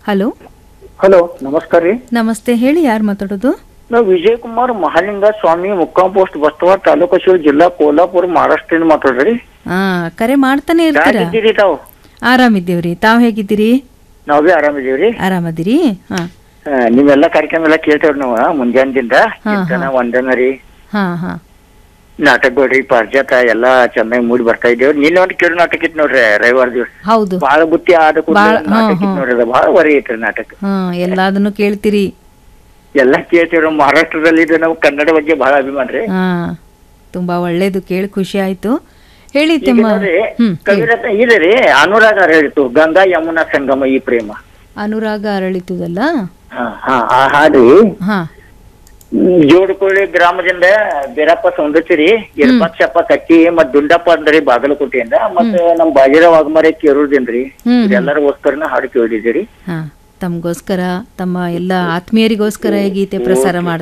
Hello hello ನಮಸ್ಕಾರ ರೀ ನಮಸ್ತೆ ಹೇಳಿ ಯಾರು ಮಾತಾಡೋದು ನಾವು ವಿಜಯ್ ಕುಮಾರ್ ಮಹಾಲಿಂಗ ಸ್ವಾಮಿ ಮುಕ್ಕಾಂ ಪೋಸ್ಟ್ ಬಸ್ತವಾಡ ತಾಲೂಕು ಶಿವ ಜಿಲ್ಲಾ ಕೋಲ್ಹಾಪುರ ಮಹಾರಾಷ್ಟ್ರದಿಂದ ಮಾತಾಡ್ರಿ ಹಾ ಕರೆ ಮಾಡ್ತಾನೆ ಇರ್ತೀರಾ ಹೇಗಿದ್ದೀರಿ ತಾವು ಆರಾಮಿದ್ದೀವ್ರಿ ತಾವ್ ಹೇಗಿದ್ದೀರಿ ನಾವ್ ಬಿ ಆರಾಮಿದೀವ್ರಿ ಆರಾಮದಿರಿ ಹಾ ಆ, ನೀವೆಲ್ಲ ಕಾರ್ಯಕ್ರಮ ಎಲ್ಲ ಕೇಳ್ತೇವ್ರಿ ನಾವು ಮುಂಜಾನದಿಂದ ಚಿಂತನ ವಂದನ ರೀ ಹಾ ಹಾ ನಾಟಕಗಳ್ರಿ ಪಾರ್ಜಾತ ಎಲ್ಲಾ ಚೆನ್ನಾಗಿ ಮೂಡಿ ಬರ್ತಾ ಇದ್ದೇವ್ರಿ ನಿನ್ನೆ ಒಂದು ಕಿರು ನಾಟಕ ಇತ್ತು ನೋಡ್ರಿ ರವಿವಾರ ದಿವಸ ಹೌದು ಬಹಳ ಬುತ್ತಿ ಆದ ಕೂಡ್ಲೇ ಬಾಳ- ಒಂದ್ ನಾಟಕ ಹ್ಮ್, ಇತ್ತು ನೋಡ್ರಿ ಅದು ಬಹಳ ವರಿ ಐತ್ರಿ ನಾಟಕ ಹಾ ಎಲ್ಲಾದನ್ನು ಕೇಳ್ತೀರಿ ಎಲ್ಲಾ ಕೇಳ್ತೇವ್ರಿ ಮಹಾರಾಷ್ಟ್ರದಲ್ಲಿ ಇದು ನಾವು ಕನ್ನಡ ಬಗ್ಗೆ ಬಹಳ ಅಭಿಮಾನ ರೀ ಹಾ ತುಂಬಾ ಒಳ್ಳೇದು ಕೇಳಿ ಖುಷಿ ಆಯ್ತು ಹೇಳಿ ಈಗ ನಿಮ್ಮ ನೋಡ್ರಿ ಹ್ಮ್ ಹೇಳಿ. ಕವಿರತ್ನ ಇದೆ ರೀ ಅನುರಾಗ ಹೇಳಿತು ಗಂಗಾ ಯಮುನಾ ಸಂಗಮ ಈ ಪ್ರೇಮ ಅನುರಾಗ ಅರಳಿತುದಲ್ಲ ಹಾ ಹಾ ಆ ಹಾಡು ಹಾ ಜೋಡಕೊಳ್ಳಿ ಗ್ರಾಮದಿಂದ ಬೀರಪ್ಪ ಸೌಂದರ್ಯರಿ ಇರ್ಪಕ್ಷಪ್ಪ ಕಟ್ಟಿ ಮತ್ ದುಂಡಪ್ಪ ಅಂದ್ರಿ ಬಾಗಲಕೋಟೆಯಿಂದ ಮತ್ತೆ ನಮ್ ಬಾಜಿರ ವಾಘಮರೆ ಕೇರುದಿಂದ್ರಿ ಹ್ಮ್ ಇದೆಲ್ಲರಿಗೋಸ್ಕರನ ಹಾಡು ಕೇಳಿದಿರಿ ಹಾ ತಮಗೋಸ್ಕರ ತಮ್ಮ ಎಲ್ಲ ಆತ್ಮೀಯರಿಗೋಸ್ಕರ ಈ ಗೀತೆ ಪ್ರಸಾರ ಮಾಡ್ತಾ